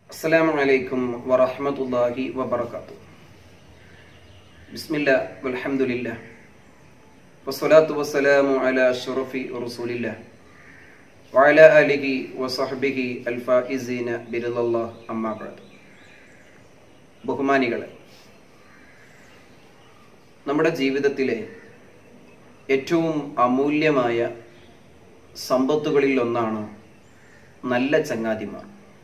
അസ്സലാമു അലൈക്കും വറഹ്മത്തുള്ളാഹി വബറകാത്തു ബിസ്മില്ല വൽഹംദുലില്ലാ വസ്സലാത്തു വസ്സലാമു അലാ അഷ്റഫി റസൂലില്ലാ വഅലാ ആലിഹി വസഹ്ബിഹി അൽഫായിസീന ബിറദല്ലാഹ് അമ്മാ ബഅദ് ബഹുമാനികളെ നമ്മുടെ ജീവിതത്തിലെ ഏറ്റവും അമൂല്യമായ സമ്പത്തുകളിൽ ഒന്നാണ് നല്ല ചങ്ങാതിമാർ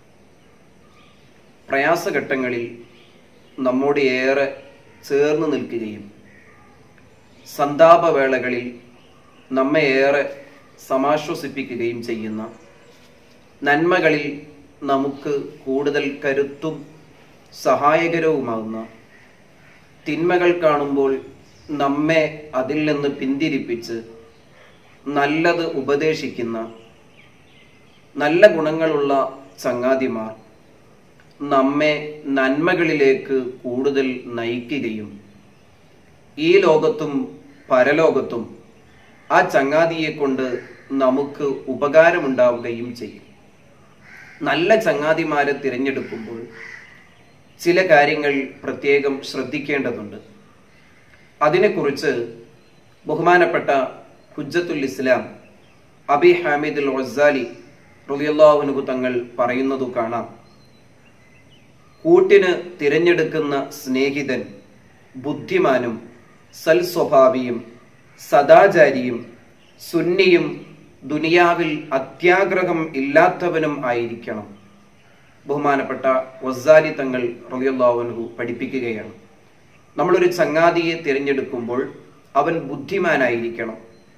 പ്രയാസഘട്ടങ്ങളിൽ നമ്മോട് ഏറെ ചേർന്ന് നിൽക്കുകയും സന്താപവേളകളിൽ നമ്മെ ഏറെ സമാശ്വസിപ്പിക്കുകയും ചെയ്യുന്ന നന്മകളിൽ നമുക്ക് കൂടുതൽ കരുത്തും സഹായകരവുമാകുന്ന തിന്മകൾ കാണുമ്പോൾ നമ്മെ അതിൽ നിന്ന് പിന്തിരിപ്പിച്ച് നല്ലത് ഉപദേശിക്കുന്ന നല്ല ഗുണങ്ങളുള്ള ചങ്ങാതിമാർ നമ്മെ നന്മകളിലേക്ക് കൂടുതൽ നയിക്കുകയും ഈ ലോകത്തും പരലോകത്തും ആ ചങ്ങാതിയെ കൊണ്ട് നമുക്ക് ഉപകാരമുണ്ടാവുകയും ചെയ്യും നല്ല ചങ്ങാതിമാരെ തിരഞ്ഞെടുക്കുമ്പോൾ ചില കാര്യങ്ങൾ പ്രത്യേകം ശ്രദ്ധിക്കേണ്ടതുണ്ട് അതിനെക്കുറിച്ച് ബഹുമാനപ്പെട്ട ഹുജ്ജത്തുൽ ഇസ്ലാം അബി ഹാമിദുൽ ഒസാലി റുലിയല്ലാഹുനുഹു തങ്ങൾ പറയുന്നതു കാണാം കൂട്ടിന് തിരഞ്ഞെടുക്കുന്ന സ്നേഹിതൻ ബുദ്ധിമാനും സൽസ്വഭാവിയും സദാചാരിയും സുന്നിയും ദുനിയാവിൽ അത്യാഗ്രഹം ഇല്ലാത്തവനും ആയിരിക്കണം ബഹുമാനപ്പെട്ട വസാലി തങ്ങൾ റളിയല്ലാഹുഅൻഹു പഠിപ്പിക്കുകയാണ് നമ്മളൊരു ചങ്ങാതിയെ തിരഞ്ഞെടുക്കുമ്പോൾ അവൻ ബുദ്ധിമാനായിരിക്കണം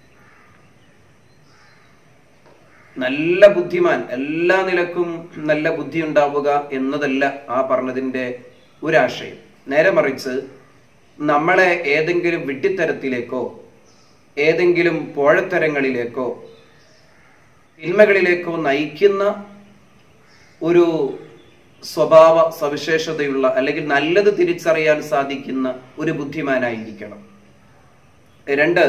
നല്ല ബുദ്ധിമാൻ എല്ലാ നിലക്കും നല്ല ബുദ്ധി ഉണ്ടാവുക എന്നതല്ല ആ പറഞ്ഞതിന്റെ ഒരാശയം നേരെ മറിച്ച് നമ്മളെ ഏതെങ്കിലും വിഡ്ഢിത്തരത്തിലേക്കോ ഏതെങ്കിലും പോഴത്തരങ്ങളിലേക്കോ തിന്മകളിലേക്കോ നയിക്കുന്ന ഒരു സ്വഭാവ സവിശേഷതയുള്ള അല്ലെങ്കിൽ നല്ലത് തിരിച്ചറിയാൻ സാധിക്കുന്ന ഒരു ബുദ്ധിമാനായിരിക്കണം രണ്ട്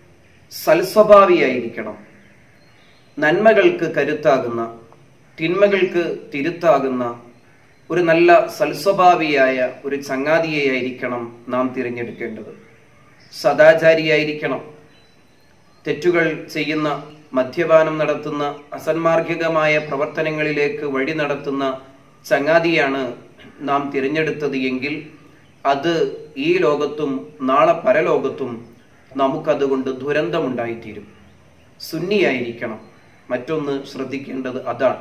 സൽസ്വഭാവിയായിരിക്കണം നന്മകൾക്ക് കരുത്താകുന്ന തിന്മകൾക്ക് തിരുത്താകുന്ന ഒരു നല്ല സൽസ്വഭാവിയായ ഒരു ചങ്ങാതിയെയായിരിക്കണം നാം തിരഞ്ഞെടുക്കേണ്ടത് സദാചാരിയായിരിക്കണം തെറ്റുകൾ ചെയ്യുന്ന മദ്യപാനം നടത്തുന്ന അസന്മാർഗികമായ പ്രവർത്തനങ്ങളിലേക്ക് വഴി നടത്തുന്ന ചങ്ങാതിയാണ് നാം തിരഞ്ഞെടുത്തത് എങ്കിൽ അത് ഈ ലോകത്തും നാളെ പരലോകത്തും നമുക്കതുകൊണ്ട് ദുരന്തമുണ്ടായിത്തീരും സുന്നിയായിരിക്കണം മറ്റൊന്ന് ശ്രദ്ധിക്കേണ്ടത് അതാണ്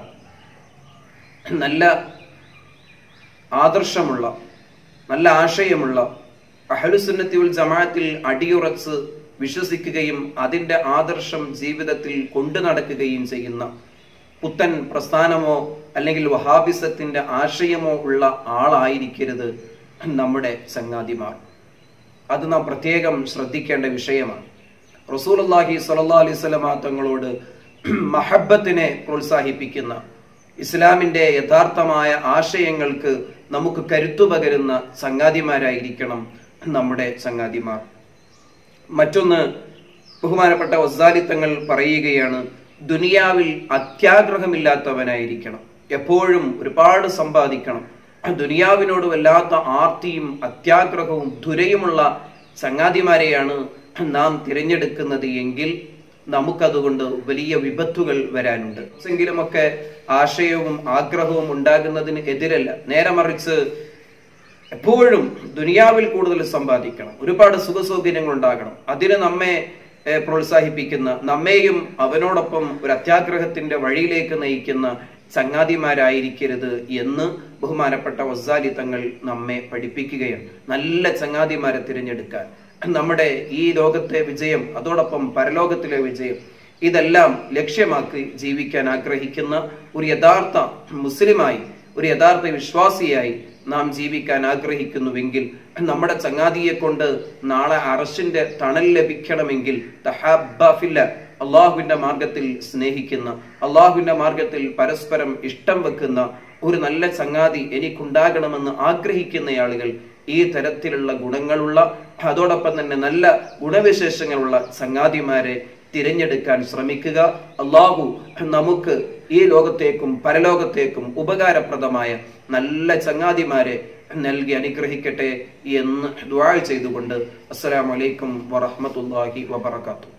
നല്ല ആദർശമുള്ള നല്ല ആശയമുള്ള അഹലുസുന്നത്തി ഉൽ ജമാഅത്തിൽ അടിയുറച്ച് വിശ്വസിക്കുകയും അതിന്റെ ആദർശം ജീവിതത്തിൽ കൊണ്ടു നടക്കുകയും ചെയ്യുന്ന പുത്തൻ പ്രസ്ഥാനമോ അല്ലെങ്കിൽ വഹാബിസത്തിന്റെ ആശയമോ ഉള്ള ആളായിരിക്കരുത് നമ്മുടെ ചങ്ങാതിമാർ അത് നാം പ്രത്യേകം ശ്രദ്ധിക്കേണ്ട വിഷയമാണ് റസൂലുള്ളാഹി സ്വല്ലല്ലാഹി അലൈഹി വസല്ലമ തങ്ങളോട് മഹബത്തിനെ പ്രോത്സാഹിപ്പിക്കുന്ന ഇസ്ലാമിന്റെ യഥാർത്ഥമായ ആശയങ്ങൾക്ക് നമുക്ക് കരുത്തു പകരുന്ന ചങ്ങാതിമാരായിരിക്കണം നമ്മുടെ ചങ്ങാതിമാർ മറ്റൊന്ന് ബഹുമാനപ്പെട്ട വസാലിത്തങ്ങൾ പറയുകയാണ് ദുനിയാവിൽ അത്യാഗ്രഹമില്ലാത്തവനായിരിക്കണം എപ്പോഴും ഒരുപാട് സമ്പാദിക്കണം ദുനിയാവിനോട് വല്ലാത്ത ആർത്തിയും അത്യാഗ്രഹവും ദുരയുമുള്ള ചങ്ങാതിമാരെയാണ് നാം തിരഞ്ഞെടുക്കുന്നത് എങ്കിൽ നമുക്കതുകൊണ്ട് വലിയ വിപത്തുകൾ വരാനുണ്ട് എങ്കിലുമൊക്കെ ആശയവും ആഗ്രഹവും ഉണ്ടാകുന്നതിന് എതിരല്ല നേരെ മറിച്ച് എപ്പോഴും ദുനിയാവിൽ കൂടുതൽ സമ്പാദിക്കണം ഒരുപാട് സുഖസൗകര്യങ്ങൾ ഉണ്ടാകണം അതിന് നമ്മെ പ്രോത്സാഹിപ്പിക്കുന്ന നമ്മെയും അവനോടൊപ്പം ഒരു അത്യാഗ്രഹത്തിന്റെ വഴിയിലേക്ക് നയിക്കുന്ന ചങ്ങാതിമാരായിരിക്കരുത് എന്ന് ബഹുമാനപ്പെട്ട വസാലി തങ്ങൾ നമ്മെ പഠിപ്പിക്കുകയാണ് നല്ല ചങ്ങാതിമാരെ തിരഞ്ഞെടുക്കാൻ നമ്മുടെ ഈ ലോകത്തെ വിജയം അതോടൊപ്പം പരലോകത്തിലെ വിജയം ഇതെല്ലാം ലക്ഷ്യമാക്കി ജീവിക്കാൻ ആഗ്രഹിക്കുന്ന ഒരു യഥാർത്ഥ മുസ്ലിമായി ഒരു യഥാർത്ഥ വിശ്വാസിയായി നാം ജീവിക്കാൻ ആഗ്രഹിക്കുന്നുവെങ്കിൽ നമ്മുടെ ചങ്ങാതിയെ കൊണ്ട് നാളെ അറഷിന്റെ തണൽ ലഭിക്കണമെങ്കിൽ തഹാബില്ല അള്ളാഹുവിന്റെ മാർഗത്തിൽ സ്നേഹിക്കുന്ന അള്ളാഹുവിന്റെ മാർഗത്തിൽ പരസ്പരം ഇഷ്ടം വെക്കുന്ന ഒരു നല്ല ചങ്ങാതി എനിക്കുണ്ടാകണമെന്ന് ആഗ്രഹിക്കുന്ന ആളുകൾ ഈ തരത്തിലുള്ള ഗുണങ്ങളുള്ള അതോടൊപ്പം തന്നെ നല്ല ഗുണവിശേഷങ്ങളുള്ള ചങ്ങാതിമാരെ തിരഞ്ഞെടുക്കാൻ ശ്രമിക്കുക അള്ളാഹു നമുക്ക് ഈ ലോകത്തേക്കും പരലോകത്തേക്കും ഉപകാരപ്രദമായ നല്ല ചങ്ങാതിമാരെ നൽകി അനുഗ്രഹിക്കട്ടെ എന്ന് ദുആ ചെയ്തുകൊണ്ട് അസ്സലാമു അലൈക്കും വറഹ്മത്തുള്ളാഹി വബറകാതുഹു